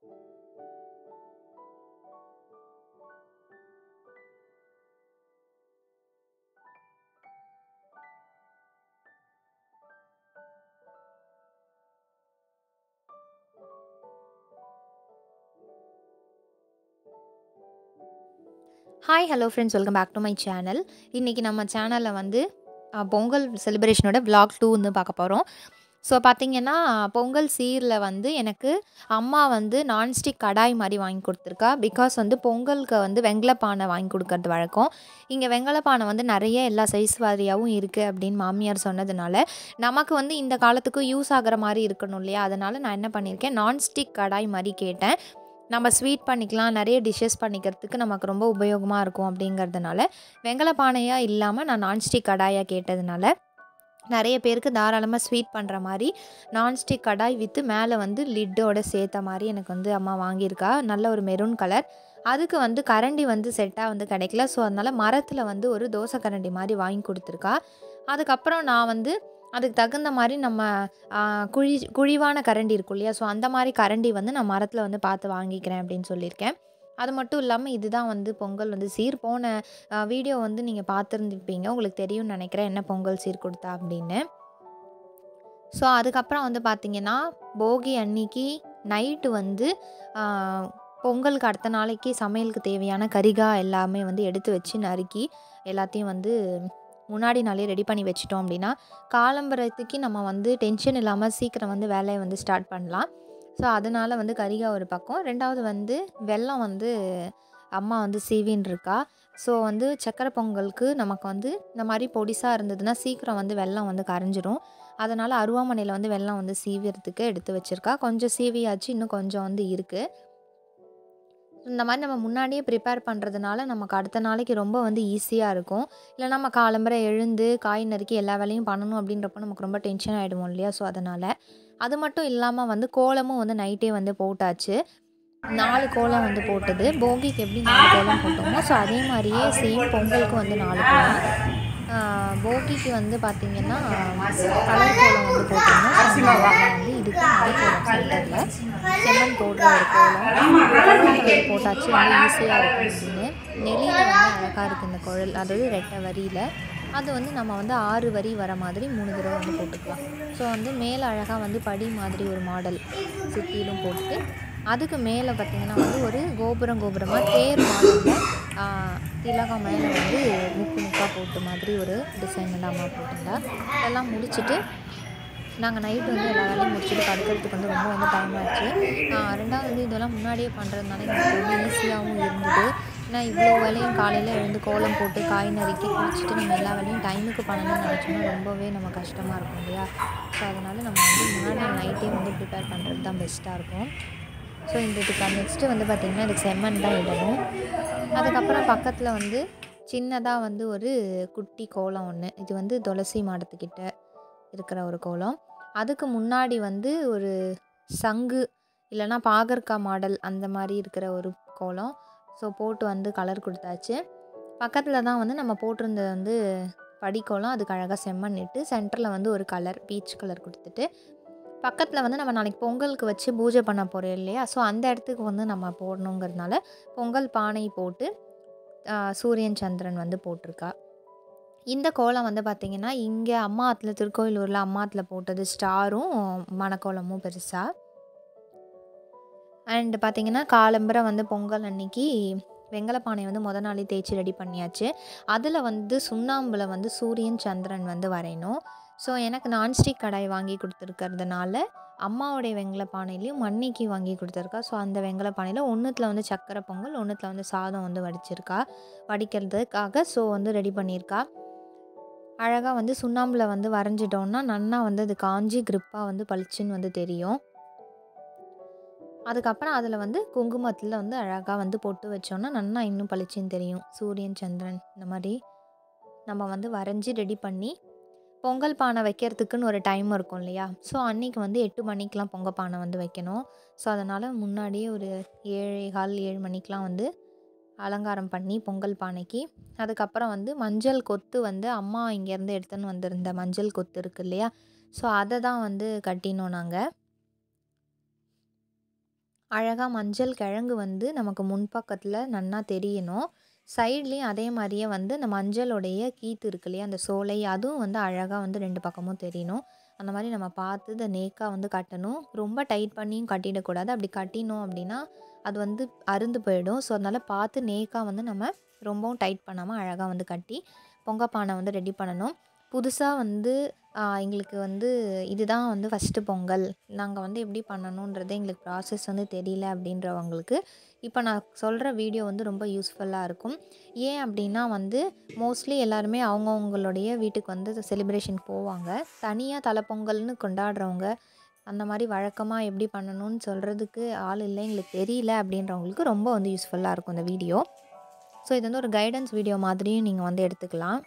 Hi hello friends welcome back to my channel இன்றைக்கி நம்ம சேனலில் வந்து அ, பொங்கல் செலிப்ரேஷனோட vlog டூ வந்து பார்க்க போகிறோம் ஸோ பார்த்தீங்கன்னா பொங்கல் சீரில் வந்து எனக்கு அம்மா வந்து நான்ஸ்டிக் கடாய் மாதிரி வாங்கி கொடுத்துருக்கா பிகாஸ் வந்து பொங்கலுக்கு வந்து வெங்கல பானை வாங்கி கொடுக்கறது வழக்கம் இங்கே வெங்கல பானை வந்து நிறைய எல்லா சைஸ் வாரியாகவும் இருக்குது அப்படின்னு மாமியார் சொன்னதுனால நமக்கு வந்து இந்த காலத்துக்கு யூஸ் ஆகிற மாதிரி இருக்கணும் இல்லையா அதனால் நான் என்ன பண்ணியிருக்கேன் நான்ஸ்டிக் கடாய் மாதிரி கேட்டேன் நம்ம ஸ்வீட் பண்ணிக்கலாம் நிறைய டிஷ்ஷஸ் பண்ணிக்கிறதுக்கு நமக்கு ரொம்ப உபயோகமாக இருக்கும் அப்படிங்கிறதுனால வெங்கல பானையாக இல்லாமல் நான் நான்ஸ்டிக் கடாயாக கேட்டதுனால நிறைய பேருக்கு தாராளமாக ஸ்வீட் பண்ணுற மாதிரி நான்ஸ்டிக் கடாய் வித்து மேலே வந்து லிட்டோட சேர்த்த மாதிரி எனக்கு வந்து அம்மா வாங்கியிருக்கா நல்ல ஒரு மெரூன் கலர் அதுக்கு வந்து கரண்டி வந்து செட்டாக வந்து கிடைக்கல ஸோ அதனால் மரத்தில் வந்து ஒரு தோசை கரண்டி மாதிரி வாங்கி கொடுத்துருக்கா அதுக்கப்புறம் நான் வந்து அதுக்கு தகுந்த மாதிரி நம்ம ஆ, குழி குழிவான கரண்டி இருக்கும் இல்லையா ஸோ அந்த மாதிரி கரண்டி வந்து நான் மரத்தில் வந்து பார்த்து வாங்கிக்கிறேன் அப்படின்னு சொல்லியிருக்கேன் அது மட்டும் இல்லாமல் இதுதான் வந்து பொங்கல் வந்து சீர் போன வீடியோ வந்து நீங்கள் பார்த்துருந்துருப்பீங்க உங்களுக்கு தெரியும்னு நினைக்கிறேன் என்ன பொங்கல் சீர் கொடுத்தா அப்படின்னு ஸோ அதுக்கப்புறம் வந்து பார்த்திங்கன்னா போகி அன்னைக்கு நைட்டு வந்து ஆ, பொங்கலுக்கு அடுத்த நாளைக்கு சமையலுக்கு தேவையான கரிகாய் எல்லாமே வந்து எடுத்து வச்சு நறுக்கி எல்லாத்தையும் வந்து முன்னாடி நாளே ரெடி பண்ணி வச்சிட்டோம் அப்படின்னா காலம்பரத்துக்கு நம்ம வந்து டென்ஷன் இல்லாமல் சீக்கிரம் வந்து வேலையை வந்து ஸ்டார்ட் பண்ணலாம் ஸோ அதனால் வந்து கரிகாய் ஒரு பக்கம் ரெண்டாவது வந்து வெல்லம் வந்து அம்மா வந்து சீவின்னு இருக்கா ஸோ வந்து சக்கரை பொங்கலுக்கு நமக்கு வந்து இந்த மாதிரி பொடிசாக இருந்ததுன்னா சீக்கிரம் வந்து வெல்லம் வந்து கரைஞ்சிரும் அதனால் அருவாமனையில் வந்து வெல்லம் வந்து சீவிறதுக்கு எடுத்து வச்சுருக்கா கொஞ்சம் சீவியாச்சு இன்னும் கொஞ்சம் வந்து இருக்குது இந்த மாதிரி நம்ம முன்னாடியே ப்ரிப்பேர் பண்ணுறதுனால நமக்கு அடுத்த நாளைக்கு ரொம்ப வந்து ஈஸியாக இருக்கும் இல்லை நம்ம காலம்பரை எழுந்து காய் நறுக்கி எல்லா வேலையும் பண்ணணும் அப்படின்றப்போ நமக்கு ரொம்ப டென்ஷன் ஆகிடுவோம் இல்லையா ஸோ அதனால் அது மட்டும் இல்லாமல் வந்து கோலமும் வந்து நைட்டே வந்து போட்டாச்சு நாலு கோலம் வந்து போட்டது போகிக்கு எப்படி நாலு கோலம் போட்டோமோ ஸோ அதே மாதிரியே சேம் பொங்கலுக்கு வந்து நாலு கோலம் ஆஹ் போகிக்கு வந்து பார்த்திங்கன்னா கலர் கோலம் வந்து போட்டிருந்தோம் ஸோ அந்த கோலம் வந்து இதுக்கு மலை கோலம் சென்டரில் செம்மண் போடுற ஒரு கோலம் கலர் போட்டாச்சு வந்து ஈஸியாக இருக்கும் அப்படின்னு நெளியில் வந்து அழகாக இருக்குது இந்த குழல் அதாவது ரெட்டை வரியில் அது வந்து நம்ம வந்து ஆறு வரி வர மாதிரி மூணு தடவை வந்து போட்டுக்கலாம் ஸோ வந்து மேலே அழகாக வந்து படி மாதிரி ஒரு மாடல் சுற்றிலும் போட்டுட்டு அதுக்கு மேலே பார்த்திங்கன்னா வந்து ஒரு கோபுரம் கோபுரமாக தேர் மாடலில் திலகம் மேலே வந்து முக்கு முக்காக போட்டு மாதிரி ஒரு டிசைன் வந்து அம்மா போட்டிருந்தா இதெல்லாம் முடிச்சுட்டு நாங்கள் நைட் வந்து எல்லா வேலையும் முடிச்சுட்டு படுக்கிறதுக்கு வந்து ரொம்ப வந்து டைம் ஆச்சு ஆஹ் ரெண்டாவது வந்து இதெல்லாம் முன்னாடியே பண்ணுறதுனால எங்களுக்கு ரொம்ப ஈஸியாகவும் இருந்தது ஏன்னா இவ்வளோ வேலையும் காலையில் எழுந்து கோலம் போட்டு காய் நறுக்கி குளிச்சுட்டு நம்ம எல்லா வேலையும் டைமுக்கு பண்ணணும்னு நினச்சோம்னா ரொம்பவே நம்ம கஷ்டமாக இருக்கும் இல்லையா ஸோ அதனால் நம்ம வந்து முன்னாடி நைட்டே வந்து ப்ரிப்பேர் பண்ணுறது தான் பெஸ்ட்டாக இருக்கும் ஸோ இந்த இதுக்கு நெக்ஸ்ட்டு வந்து பார்த்திங்கன்னா இதுக்கு செம்மண் தான் இடணும் அதுக்கப்புறம் பக்கத்தில் வந்து சின்னதாக வந்து ஒரு குட்டி கோலம் ஒன்று இது வந்து துளசி மாடத்துக்கிட்ட இருக்கிற ஒரு கோலம் அதுக்கு முன்னாடி வந்து ஒரு சங்கு இல்லைன்னா பாகற்காய் மாடல் அந்த மாதிரி இருக்கிற ஒரு கோலம் ஸோ போட்டு வந்து கலர் கொடுத்தாச்சு பக்கத்தில் தான் வந்து நம்ம போட்டிருந்த வந்து படிக்கோலம் அதுக்கு அழகாக செம்மண் இட்டு சென்டரில் வந்து ஒரு கலர் பீச் கலர் கொடுத்துட்டு பக்கத்தில் வந்து நம்ம நாளைக்கு பொங்கலுக்கு வச்சு பூஜை பண்ண போகிறோம் இல்லையா ஸோ அந்த இடத்துக்கு வந்து நம்ம போடணுங்கிறதுனால பொங்கல் பானை போட்டு ஆ, சூரியன் சந்திரன் வந்து போட்டிருக்கா இந்த கோலம் வந்து பார்த்திங்கன்னா இங்கே அம்மா ஆற்றுல திருக்கோயிலூரில் அம்மா ஆற்றுல போட்டது ஸ்டாரும் மணக்கோலமும் பெருசாக அண்ட் பார்த்திங்கன்னா காலம்பரை வந்து பொங்கல் அன்னைக்கு வெங்கல பானை வந்து முத நாளே தேய்ச்சி ரெடி பண்ணியாச்சு அதில் வந்து சுண்ணாம்பில் வந்து சூரியன் சந்திரன் வந்து வரையணும் ஸோ எனக்கு நான்ஸ்டிக் கடாய் வாங்கி கொடுத்துருக்கறதுனால அம்மாவுடைய வெங்கல பானையிலையும் மண்ணிக்கு வாங்கி கொடுத்துருக்கா ஸோ அந்த வெங்கல பானையில் ஒன்றுத்தில் வந்து சக்கரை பொங்கல் ஒன்றுத்தில் வந்து சாதம் வந்து வடிச்சிருக்கா வடிக்கிறதுக்காக ஸோ வந்து ரெடி பண்ணியிருக்கா அழகாக வந்து சுண்ணாம்பில் வந்து வரைஞ்சிட்டோம்னா நன்னா வந்து அது காஞ்சி grip-ஆ வந்து பளிச்சுன்னு வந்து தெரியும் அதுக்கப்புறம் அதில் வந்து குங்குமத்தில் வந்து அழகாக வந்து பொட்டு வச்சோன்னா நன்னா இன்னும் பளிச்சுன்னு தெரியும் சூரியன் சந்திரன் இந்த மாதிரி நம்ம வந்து வரைஞ்சி ரெடி பண்ணி பொங்கல் பானை வைக்கிறதுக்குன்னு ஒரு டைம் இருக்கும் இல்லையா ஸோ அன்றைக்கி வந்து எட்டு மணிக்கெலாம் பொங்கல் பானை வந்து வைக்கணும் ஸோ அதனால் முன்னாடியே ஒரு ஏழே கால் ஏழு மணிக்கெலாம் வந்து அலங்காரம் பண்ணி பொங்கல் பானைக்கு அதுக்கப்புறம் வந்து மஞ்சள் கொத்து வந்து அம்மா இங்கேருந்து எடுத்துன்னு வந்திருந்த மஞ்சள் கொத்து இருக்கு இல்லையா ஸோ அதை தான் வந்து கட்டினோம் நாங்கள் அழகாக மஞ்சள் கிழங்கு வந்து நமக்கு முன்பக்கத்தில் நன்னா தெரியணும் சைட்லேயும் அதே மாதிரியே வந்து இந்த மஞ்சளுடைய கீத்து இருக்கு இல்லையா அந்த சோலை அதுவும் வந்து அழகாக வந்து ரெண்டு பக்கமும் தெரியணும் அந்த மாதிரி நம்ம பார்த்து இந்த நேக்காக வந்து கட்டணும் ரொம்ப டைட் பண்ணியும் கட்டிடக்கூடாது அப்படி கட்டினோம் அப்படின்னா அது வந்து அருந்து போயிடும் ஸோ அதனால் பார்த்து நேக்காக வந்து நம்ம ரொம்பவும் டைட் பண்ணாமல் அழகாக வந்து கட்டி பொங்கப்பானை வந்து ரெடி பண்ணணும் புதுசாக வந்து எங்களுக்கு வந்து இதுதான் வந்து ஃபஸ்ட்டு பொங்கல் நாங்கள் வந்து எப்படி பண்ணணுன்றது எங்களுக்கு ப்ராசஸ் வந்து தெரியல அப்படின்றவங்களுக்கு இப்போ நான் சொல்கிற வீடியோ வந்து ரொம்ப யூஸ்ஃபுல்லாக இருக்கும் ஏன் அப்படின்னா வந்து மோஸ்ட்லி எல்லாருமே அவங்கவுங்களுடைய வீட்டுக்கு வந்து செலிப்ரேஷன் போவாங்க தனியாக தலைப்பொங்கல்னு கொண்டாடுறவங்க அந்த மாதிரி வழக்கமாக எப்படி பண்ணணும்னு சொல்கிறதுக்கு ஆள் இல்லை எங்களுக்கு தெரியல அப்படின்றவங்களுக்கு ரொம்ப வந்து யூஸ்ஃபுல்லாக இருக்கும் இந்த வீடியோ ஸோ இது வந்து ஒரு கைடன்ஸ் வீடியோ மாதிரியும் நீங்கள் வந்து எடுத்துக்கலாம்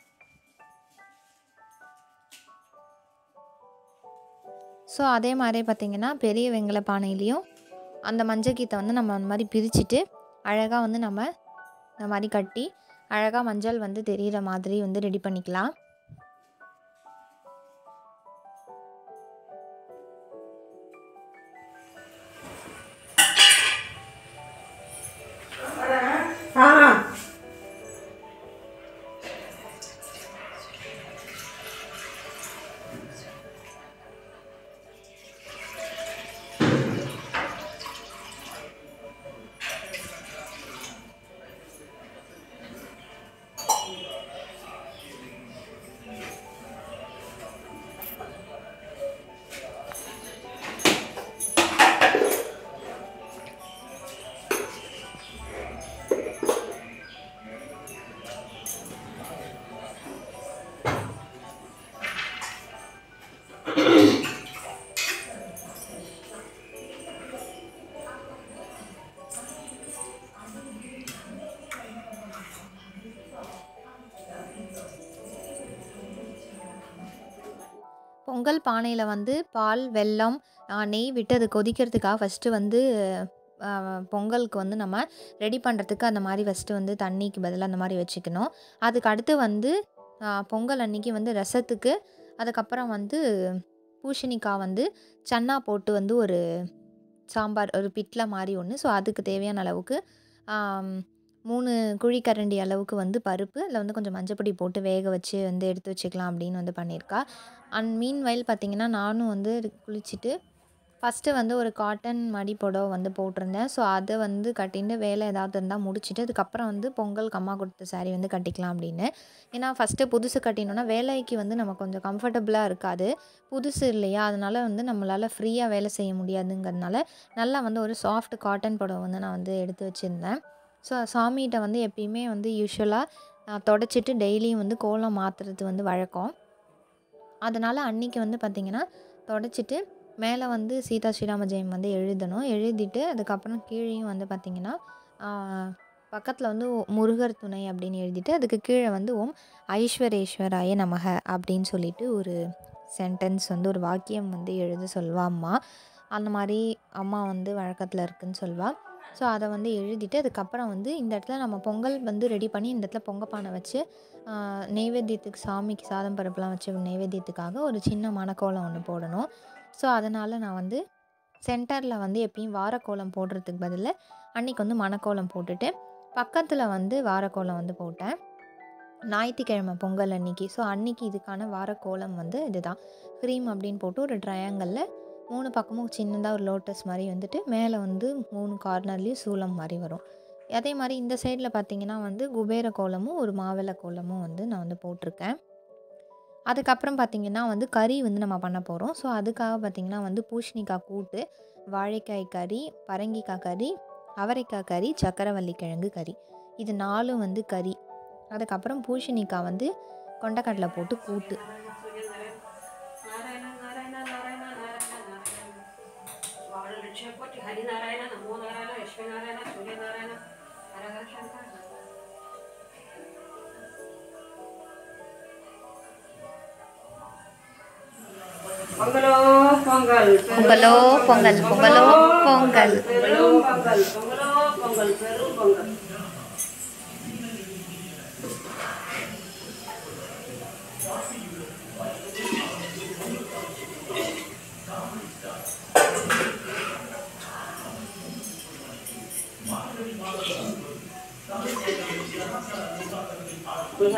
ஸோ அதே மாதிரி பார்த்திங்கன்னா பெரிய வெங்கல பானையிலையும் அந்த மஞ்சக்கீத்தை வந்து நம்ம அந்த மாதிரி பிரிச்சுட்டு அழகாக வந்து நம்ம இந்த மாதிரி கட்டி அழகாக மஞ்சள் வந்து தெரிகிற மாதிரி வந்து ரெடி பண்ணிக்கலாம் பொங்கல் பானையில் வந்து பால் வெல்லம் நெய் விட்டு அது கொதிக்கிறதுக்காக ஃபஸ்ட்டு வந்து பொங்கலுக்கு வந்து நம்ம ரெடி பண்ணுறதுக்கு அந்த மாதிரி ஃபஸ்ட்டு வந்து தண்ணிக்கு பதிலாக அந்த மாதிரி வச்சுக்கணும் அதுக்கு அடுத்து வந்து பொங்கல் அன்னைக்கு வந்து ரசத்துக்கு அதுக்கப்புறம் வந்து பூசணிக்காய் வந்து சன்னா போட்டு வந்து ஒரு சாம்பார் ஒரு பிட்டில் மாதிரி ஒன்று ஸோ அதுக்கு தேவையான அளவுக்கு மூணு குழிக்கரண்டி அளவுக்கு வந்து பருப்பு அதில் வந்து கொஞ்சம் மஞ்சப்பொடி போட்டு வேக வச்சு வந்து எடுத்து வச்சுக்கலாம் அப்படின்னு வந்து பண்ணியிருக்கா அண்ட் மீன் வயல் பார்த்திங்கன்னா நானும் வந்து குளிச்சுட்டு ஃபஸ்ட்டு வந்து ஒரு காட்டன் மடி புடவை வந்து போட்டிருந்தேன் ஸோ அதை வந்து கட்டிட்டு வேலை ஏதாவது இருந்தால் முடிச்சுட்டு அதுக்கப்புறம் வந்து பொங்கலுக்கு அம்மா கொடுத்த சாரீ வந்து கட்டிக்கலாம் அப்படின்னு ஏன்னா ஃபஸ்ட்டு புதுசு கட்டினோன்னா வேலைக்கு வந்து நம்ம கொஞ்சம் கம்ஃபர்டபுளாக இருக்காது புதுசு இல்லையா அதனால் வந்து நம்மளால் ஃப்ரீயாக வேலை செய்ய முடியாதுங்கிறதுனால நல்லா வந்து ஒரு சாஃப்ட் காட்டன் புடவை வந்து நான் வந்து எடுத்து வச்சுருந்தேன் ஸோ சாமிகிட்ட வந்து எப்பயுமே வந்து யூஸ்வலாக தொடச்சிட்டு டெய்லியும் வந்து கோலம் மாற்றுறது வந்து வழக்கம் அதனால் அன்றைக்கி வந்து பார்த்திங்கன்னா தொடச்சிட்டு மேலே வந்து சீதா ஸ்ரீராம ஜெயம் வந்து எழுதணும் எழுதிட்டு அதுக்கப்புறம் கீழேயும் வந்து பார்த்திங்கன்னா பக்கத்தில் வந்து முருகர் துணை அப்படின்னு எழுதிட்டு அதுக்கு கீழே வந்து ஓம் ஐஸ்வரேஸ்வராய நமக அப்படின்னு சொல்லிட்டு ஒரு சென்டென்ஸ் வந்து ஒரு வாக்கியம் வந்து எழுத சொல்வா அம்மா அந்த மாதிரி அம்மா வந்து வழக்கத்தில் இருக்குதுன்னு சொல்வாள் ஸோ அதை வந்து எழுதிட்டு அதுக்கப்புறம் வந்து இந்த இடத்துல நம்ம பொங்கல் வந்து ரெடி பண்ணி இந்த இடத்துல பொங்கப்பானை வச்சு நெய்வேத்தியத்துக்கு சாமிக்கு சாதம் பருப்புலாம் வச்சு நெய்வேத்தியத்துக்காக ஒரு சின்ன மணக்கோலம் ஒன்று போடணும் ஸோ அதனால் நான் வந்து சென்டரில் வந்து எப்பயும் வாரக்கோலம் போடுறதுக்கு பதில் அன்றைக்கி வந்து மணக்கோலம் போட்டுட்டு பக்கத்தில் வந்து வாரக்கோலம் வந்து போட்டேன் ஞாயிற்றுக்கிழமை பொங்கல் அன்னைக்கு ஸோ அன்றைக்கி இதுக்கான வாரக்கோலம் வந்து இதுதான் க்ரீம் அப்படின்னு போட்டு ஒரு ட்ரையாங்கலில் மூணு பக்கமும் சின்னதாக ஒரு லோட்டஸ் மாதிரி வந்துட்டு மேலே வந்து மூணு கார்னர்லேயும் சூளம் மாதிரி வரும் அதே மாதிரி இந்த சைடில் பார்த்திங்கன்னா வந்து குபேர கோலமும் ஒரு மாவிளை கோலமும் வந்து நான் வந்து போட்டிருக்கேன் அதுக்கப்புறம் பார்த்திங்கன்னா வந்து கறி வந்து நம்ம பண்ண போகிறோம் ஸோ அதுக்காக பார்த்திங்கன்னா வந்து பூஷணிக்காய் கூட்டு வாழைக்காய் கறி பரங்கிக்காய் கறி அவரைக்காய் கறி சக்கரவள்ளி கிழங்கு கறி இது நாலும் வந்து கறி அதுக்கப்புறம் பூஷணிக்காய் வந்து கொண்டக்கடலை போட்டு கூட்டு ಹರಿನಾರಾಯಣ ನಮೋ ನಾರಾಯಣ ಲಕ್ಷ್ಮೀನಾರಾಯಣ ಸೂರ್ಯನಾರಾಯಣ ಹರಹರ ಶಂಕರ பொங்கலோ பொங்கல் பொங்கலோ பொங்கல் பொங்கலோ பொங்கல் பெரும் பொங்கல் பொங்கலோ பொங்கல் பெரும் பொங்கல்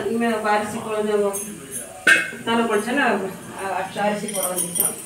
இனிமேல் அரிசி குழந்தை தானே படிச்சேன்னா அரிசி போட வந்துச்சோம்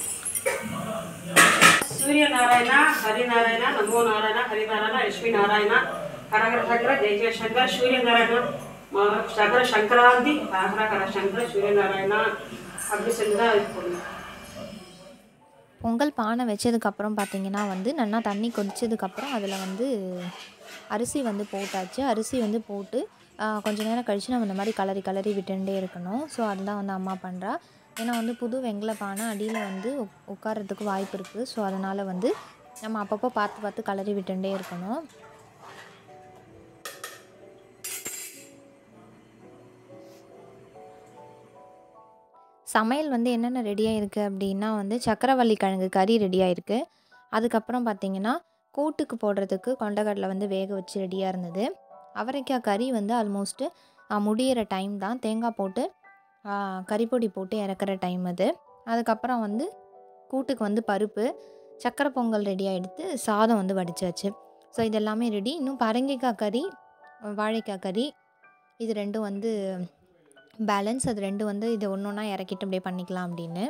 సూర్య నారాయణ హరి నారాయణ నమో నారాయణ హరి నారాయణ లక్ష్మీ నారాయణ హరహర శంకర జయ జయ శంకర సూర్య నారాయణ మా శంకర సంక్రాంతి హర హర శంకర సూర్య నారాయణ அப்படி சொல்லி தான் இது பண்ணணும் பொங்கல் பானை வச்சதுக்கப்புறம் பார்த்தீங்கன்னா வந்து நல்லா தண்ணி கொதிச்சதுக்கப்புறம் அதில் வந்து அரிசி வந்து போட்டாச்சு அரிசி வந்து போட்டு ஆ, கொஞ்ச நேரம் கழித்து நம்ம இந்த மாதிரி கலரி கலரி விட்டுட்டே இருக்கணும் ஸோ அதுதான் வந்து அம்மா பண்ணுறா ஏன்னா வந்து புது வெங்கல பானை அடியில் வந்து உக்- உட்கார்றதுக்கு வாய்ப்பு இருக்குது ஸோ அதனால் வந்து நம்ம அப்பப்போ பார்த்து பார்த்து கலரி விட்டுட்டே இருக்கணும் சமையல் வந்து என்னென்ன ரெடியாக இருக்குது அப்படின்னா வந்து சக்கரவள்ளி கிழங்கு கறி ரெடியாக இருக்குது அதுக்கப்புறம் பார்த்தீங்கன்னா கூட்டுக்கு போடுறதுக்கு கொண்டக்கடலை வந்து வேக வச்சு ரெடியாக இருந்தது அவரைக்காய் கறி வந்து ஆல்மோஸ்ட்டு முடியிற டைம் தான் தேங்காய் போட்டு ஆ, கறிப்பொடி போட்டு இறக்குற டைம் அது அதுக்கப்புறம் வந்து கூட்டுக்கு வந்து பருப்பு சக்கரை பொங்கல் ரெடி ஆகிடுத்து சாதம் வந்து வடிச்சாச்சு ஸோ இது எல்லாமே ரெடி இன்னும் பரங்கிக்காய் கறி வாழைக்காய் கறி இது ரெண்டும் வந்து பேலன்ஸ் அது ரெண்டு வந்து இது ஒன்று ஒன்றா இறக்கிட்டு அப்படியே பண்ணிக்கலாம் அப்படின்னு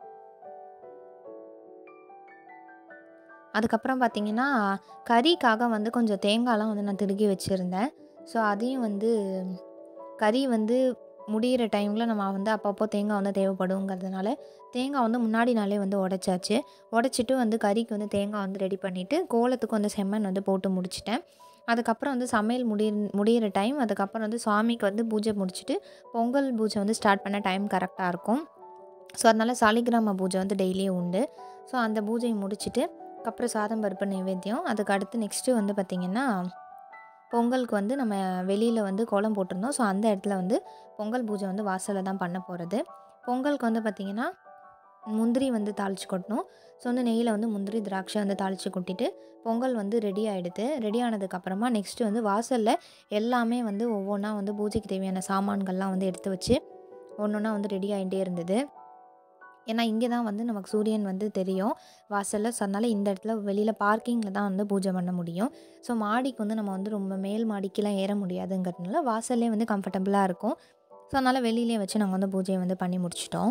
அதுக்கப்புறம் பார்த்தீங்கன்னா கறிக்காக வந்து கொஞ்சம் தேங்காய்லாம் வந்து நான் திருகி வச்சுருந்தேன் ஸோ அதையும் வந்து கறி வந்து முடியிற டைமில் நம்ம வந்து அப்பப்போ தேங்காய் வந்து தேவைப்படுங்கிறதுனால தேங்காய் வந்து முன்னாடி நாளே வந்து உடைச்சாச்சு உடைச்சிட்டு வந்து கறிக்கு வந்து தேங்காய் வந்து ரெடி பண்ணிவிட்டு கோலத்துக்கு வந்து செம்மண் வந்து போட்டு முடிச்சிட்டேன் அதுக்கப்புறம் வந்து சமையல் முடிய முடியிற டைம் அதுக்கப்புறம் வந்து சுவாமிக்கு வந்து பூஜை முடிச்சுட்டு பொங்கல் பூஜை வந்து ஸ்டார்ட் பண்ண டைம் கரெக்டாக இருக்கும் ஸோ அதனால் சாலிகிராம பூஜை வந்து டெய்லியும் உண்டு ஸோ அந்த பூஜையை முடிச்சுட்டு அப்புறம் சாதம் பருப்பு நைவேத்தியம் அதுக்கு அடுத்து நெக்ஸ்ட்டு வந்து பார்த்திங்கன்னா பொங்கலுக்கு வந்து நம்ம வெளியில் வந்து கோலம் போட்டிருந்தோம் ஸோ அந்த இடத்துல வந்து பொங்கல் பூஜை வந்து வாசலில் தான் பண்ண போகிறது பொங்கலுக்கு வந்து பார்த்திங்கன்னா முந்திரி வந்து தாளித்து கொட்டணும் ஸோ வந்து நெய்யில் வந்து முந்திரி திராட்சை வந்து தாளித்து கொட்டிட்டு பொங்கல் வந்து ரெடி ஆகிடுது ரெடி ஆனதுக்கப்புறமா நெக்ஸ்ட்டு வந்து வாசலில் எல்லாமே வந்து ஒவ்வொன்றா வந்து பூஜைக்கு தேவையான சாமான்கள்லாம் வந்து எடுத்து வச்சு ஒன்று ஒன்றா வந்து ரெடி ஆகிட்டே இருந்தது ஏன்னா இங்கே தான் வந்து நமக்கு சூரியன் வந்து தெரியும் வாசலில் ஸோ அதனால் இந்த இடத்துல வெளியில் பார்க்கிங்கில் தான் வந்து பூஜை பண்ண முடியும் ஸோ மாடிக்கு வந்து நம்ம வந்து ரொம்ப மேல் மாடிக்கெலாம் ஏற முடியாதுங்கிறதுனால வாசல்லே வந்து கம்ஃபர்டபுளாக இருக்கும் ஸோ அதனால் வெளியிலே வச்சு நாங்கள் வந்து பூஜையை வந்து பண்ணி முடிச்சிட்டோம்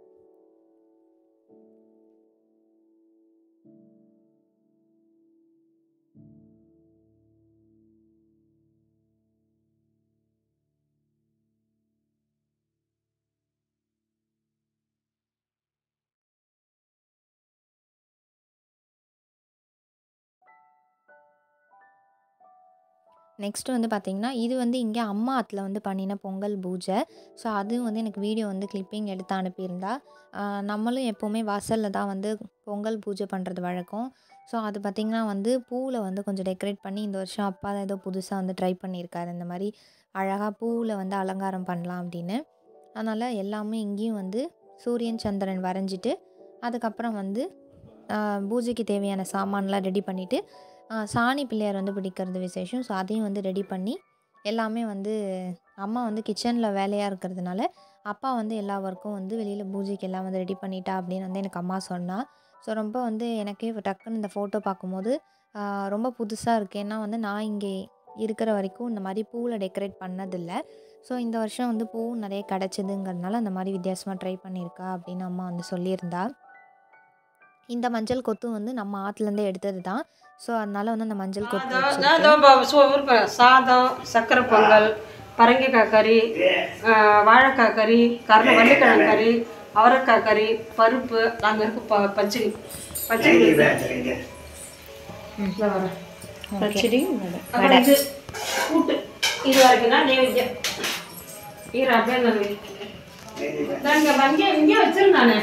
நெக்ஸ்ட்டு வந்து பார்த்திங்கன்னா இது வந்து இங்கே அம்மா ஆத்தில் வந்து பண்ணின பொங்கல் பூஜை ஸோ அதுவும் வந்து எனக்கு வீடியோ வந்து கிளிப்பிங் எடுத்து அனுப்பியிருந்தா ஆஹ் நம்மளும் எப்போவுமே வாசலில் தான் வந்து பொங்கல் பூஜை பண்ணுறது வழக்கம் ஸோ அது பார்த்திங்கன்னா வந்து பூவில் வந்து கொஞ்சம் டெக்கரேட் பண்ணி இந்த வருஷம் அப்பா தான் ஏதோ புதுசாக வந்து ட்ரை பண்ணியிருக்காரு இந்த மாதிரி அழகாக பூவில் வந்து அலங்காரம் பண்ணலாம் அப்படின்னு அதனால் எல்லாமே இங்கேயும் வந்து சூரியன் சந்திரன் வரைஞ்சிட்டு அதுக்கப்புறம் வந்து ஆஹ் பூஜைக்கு தேவையான சாமான்லாம் ரெடி பண்ணிவிட்டு சாணி பிள்ளையார் வந்து பிடிக்கிறது விசேஷம் ஸோ அதையும் வந்து ரெடி பண்ணி எல்லாமே வந்து அம்மா வந்து கிச்சனில் வேலையாக இருக்கிறதுனால அப்பா வந்து எல்லா ஒர்க்கும் வந்து வெளியில் பூஜைக்கு எல்லாம் வந்து ரெடி பண்ணிட்டா அப்படின்னு வந்து எனக்கு அம்மா சொன்னா ஸோ ரொம்ப வந்து எனக்கே டக்குன்னு இந்த ஃபோட்டோ பார்க்கும்போது ஆஹ் ரொம்ப புதுசாக இருக்குது ஏன்னா வந்து நான் இங்கே இருக்கிற வரைக்கும் இந்த மாதிரி பூவில் டெக்கரேட் பண்ணதில்லை ஸோ இந்த வருஷம் வந்து பூ நிறைய கிடச்சிதுங்கிறதுனால அந்த மாதிரி வித்தியாசமாக ட்ரை பண்ணியிருக்கா அப்படின்னு அம்மா வந்து சொல்லியிருந்தா இந்த மஞ்சள் கொத்து வந்து நம்ம ஆற்றுலேருந்தே எடுத்தது தான் ஸோ அதனால வந்து அந்த மஞ்சள் கொத்து வச்சிருக்கேன். சாதம் சோ- ஊருக்கு சாதம் சக்கரை பொங்கல் பரங்கிக்காய் கறி ஆஹ் வாழைக்காய் கறி கரண வள்ளிக்கிழங்கு கறி அவரைக்காய் கறி பருப்பு அங்கே இருக்கு ப பச்சடி பச்சடி இருக்கு. இதோ வரேன். பச்சடி அப்புறம் இது கூட்டு இது வரைக்கும் தான் நெய்வேத்தியம் ஈர அப்படியே நான் வைக்கிறேன். இங்க இங்கே இங்கே வச்சிருந்தானே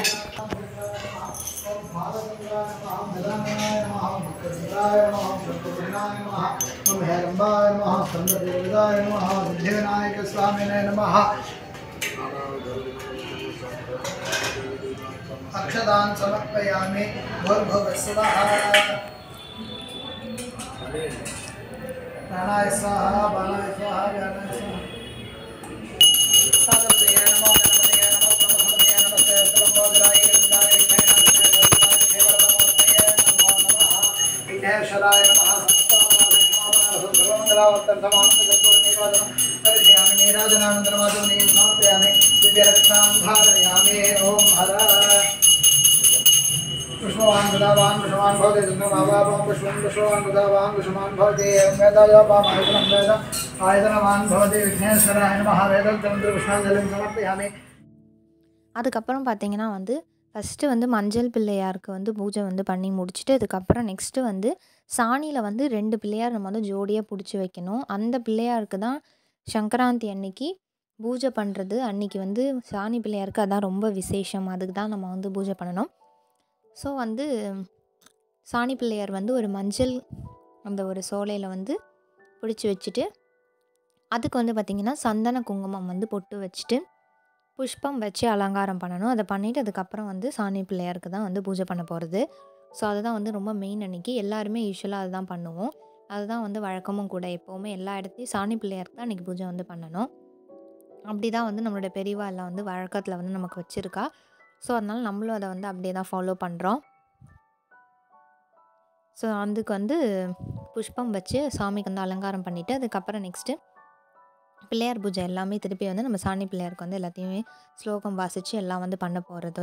हेरम्बाय नमः स्कन्ददेवदाय नमः सिद्धिविनायकस्वामिने नमः अक्षदान् समर्पयामि भूर्भुवस्वः प्राणाय स्वाहा बाणाय स्वाहा व्यानाय स्वाहा साधुप्रियाय नमो गणपतये नमो प्रभुपतये नमस्ते सर्वभोगराय गोविन्दाय विष्णुनाथाय गोविन्दाय केवलमूर्तये नमो नमः विघ्नेश्वराय नमः सर्वमङ्गलावर्तन समानन्दकर्पूरनिरोधनं दर्शयामि नीराजनानन्दरमाधवनीं समर्पयामि दिव्यरक्षां धारयामि ॐ हर पुष्पवान् बुधावान् पुष्पवान् भवति चन्द्रमावापं पुष्पं पुष्पवान् बुधावान् पुष्पवान् भवति वेदायोपाम् आयतनं वेद आयतनवान् भवति विघ्नेश्वराय नमः वेदचन्द्रपुष्पाञ्जलिं समर्पयामि அதுக்கப்புறம் பார்த்தீங்கன்னா வந்து ஃபஸ்ட்டு வந்து மஞ்சள் பிள்ளையாருக்கு வந்து பூஜை வந்து பண்ணி முடிச்சுட்டு அதுக்கப்புறம் நெக்ஸ்ட்டு வந்து சாணியில் வந்து ரெண்டு பிள்ளையார் நம்ம வந்து ஜோடியாக பிடிச்சி வைக்கணும் அந்த பிள்ளையாருக்கு தான் சங்கராந்தி அன்னைக்கு பூஜை பண்ணுறது அன்னைக்கு வந்து சாணி பிள்ளையாருக்கு அதான் ரொம்ப விசேஷம் அதுக்கு தான் நம்ம வந்து பூஜை பண்ணணும் ஸோ வந்து சாணி பிள்ளையார் வந்து ஒரு மஞ்சள் அந்த ஒரு சோலையில் வந்து பிடிச்சி வச்சுட்டு அதுக்கு வந்து பார்த்திங்கன்னா சந்தன குங்குமம் வந்து பொட்டு வச்சுட்டு புஷ்பம் வச்சு அலங்காரம் பண்ணணும் அதை பண்ணிவிட்டு அதுக்கப்புறம் வந்து சாமி பிள்ளையாருக்கு தான் வந்து பூஜை பண்ண போகிறது ஸோ அதுதான் வந்து ரொம்ப மெயின் அன்னைக்கு எல்லாருமே யூஸ்வலாக அதுதான் பண்ணுவோம் அதுதான் வந்து வழக்கமும் கூட எப்போவுமே எல்லா இடத்துலையும் சாணி பிள்ளையாருக்கு தான் அன்றைக்கி பூஜை வந்து பண்ணணும் அப்படி தான் வந்து நம்மளோட பெரியவா எல்லாம் வந்து வழக்கத்தில் வந்து நமக்கு வச்சுருக்கா ஸோ அதனால் நம்மளும் அதை வந்து அப்படியே தான் ஃபாலோ பண்ணுறோம் ஸோ அதுக்கு வந்து புஷ்பம் வச்சு சாமிக்கு வந்து அலங்காரம் பண்ணிவிட்டு அதுக்கப்புறம் நெக்ஸ்ட்டு பிள்ளையார் பூஜை எல்லாமே திருப்பி வந்து நம்ம சாணி பிள்ளையாருக்கு வந்து எல்லாத்தையுமே ஸ்லோகம் வாசித்து எல்லாம் வந்து பண்ண போகிறது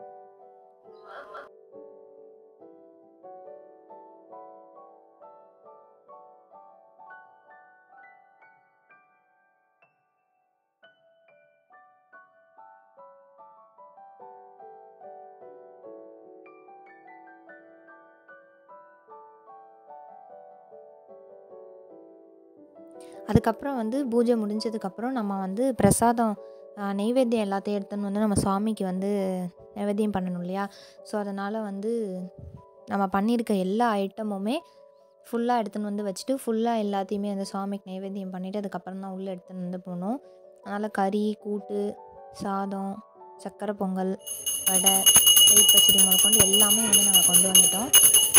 அதுக்கப்புறம் வந்து பூஜை முடிஞ்சதுக்கப்புறம் நம்ம வந்து பிரசாதம் ஆ, நெய்வேத்தியம் எல்லாத்தையும் எடுத்துன்னு வந்து நம்ம சுவாமிக்கு வந்து நைவேத்தியம் பண்ணணும் இல்லையா ஸோ அதனால் வந்து நம்ம பண்ணியிருக்க எல்லா ஐட்டமுமே ஃபுல்லாக எடுத்துன்னு வந்து வச்சுட்டு ஃபுல்லாக எல்லாத்தையுமே வந்து சுவாமிக்கு நைவேத்தியம் பண்ணிவிட்டு அதுக்கப்புறம் தான் உள்ளே எடுத்துன்னு வந்து போகணும் அதனால் கறி கூட்டு சாதம் சக்கரை பொங்கல் வடை தயிர் பச்சடி முதற்கொண்டு எல்லாமே வந்து நாங்கள் கொண்டு வந்துட்டோம்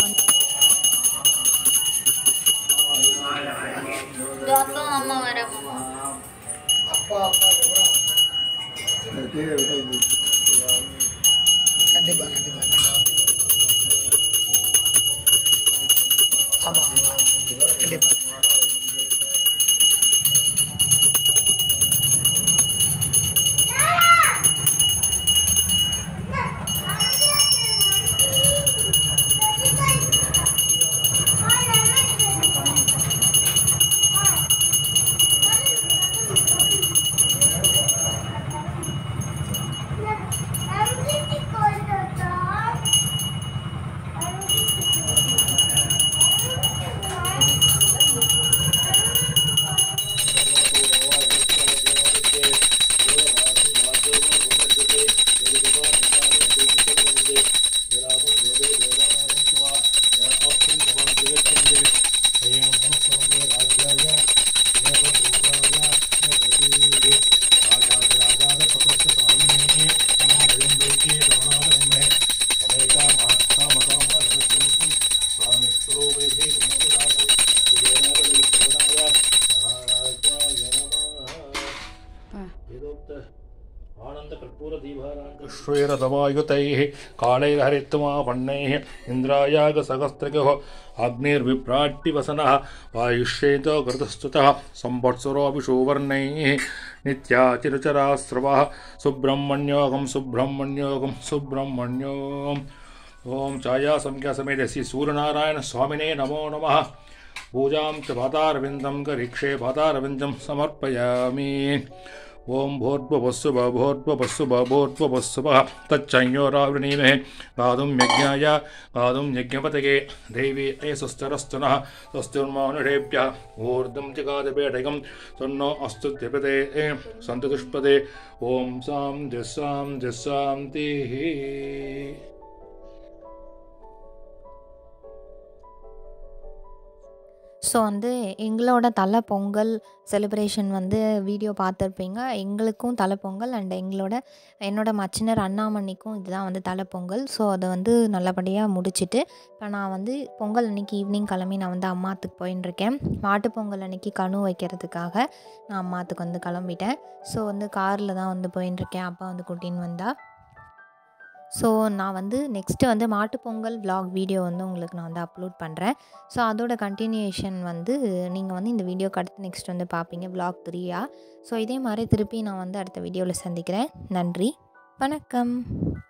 அப்பா அப்பா கண்டிப்பா கண்டிப்பா ஆமா ஆமா கண்டிப்பா श्रूयरतवायुतैः कालैर्हरित्वापन्नैः इन्द्रायागसहस्रगः अग्निर्विभ्राट्टिवसनः वायुष्येतो घृतस्तुतः संवत्सरोऽभिषुवर्णैः नित्याचिरचरास्रवः सुब्रह्मण्योऽहं सुब्रह्मण्योऽहं सुब्रह्मण्योम् ॐ छायासंख्यासमेत श्री सूर्यनारायणस्वामिने नमो नमः पूजां च पादारविन्दं करिक्षे पादारविन्दं समर्पयामि ॐ भोर्भुवस्सु भोर्भुवस्सु भोर्भुवस्सुभः तच्चञ्योरावृणीमहे गातुं यज्ञाय गातुं यज्ञपतये देवी अयसुस्तरस्तु नः स्वस्तिर्मानुषेभ्यः ऊर्ध्वं च गादपेटकं सुन्नो अस्तु द्यपते सन्तु दुष्पदे ॐ सां दिस्सां दिस्सान्तिः ஸோ வந்து எங்களோட தலை பொங்கல் செலிப்ரேஷன் வந்து வீடியோ பார்த்துருப்பீங்க எங்களுக்கும் தலை பொங்கல் அண்ட் எங்களோட என்னோட மச்சினர் அண்ணாமணிக்கும் இதுதான் வந்து தலை பொங்கல் ஸோ அதை வந்து நல்லபடியாக முடிச்சிட்டு இப்போ நான் வந்து பொங்கல் அன்னைக்கு ஈவினிங் கிளம்பி நான் வந்து அம்மாத்துக்கு போயின்னு மாட்டுப் பொங்கல் அன்னைக்கு கனு வைக்கிறதுக்காக நான் அம்மாத்துக்கு வந்து கிளம்பிட்டேன் ஸோ வந்து காரில் தான் வந்து போயின்னு இருக்கேன் அப்பா வந்து கூட்டின்னு வந்தா ஸோ நான் வந்து நெக்ஸ்ட்டு வந்து மாட்டுப்பொங்கல் vlog வீடியோ வந்து உங்களுக்கு நான் வந்து அப்லோட் பண்ணுறேன் ஸோ அதோட கண்டினியூஷன் வந்து நீங்கள் வந்து இந்த வீடியோக்கு அடுத்து நெக்ஸ்ட் வந்து பார்ப்பீங்க vlog த்ரீயா ஸோ இதே மாதிரி திருப்பி நான் வந்து அடுத்த வீடியோவில் சந்திக்கிறேன் நன்றி வணக்கம்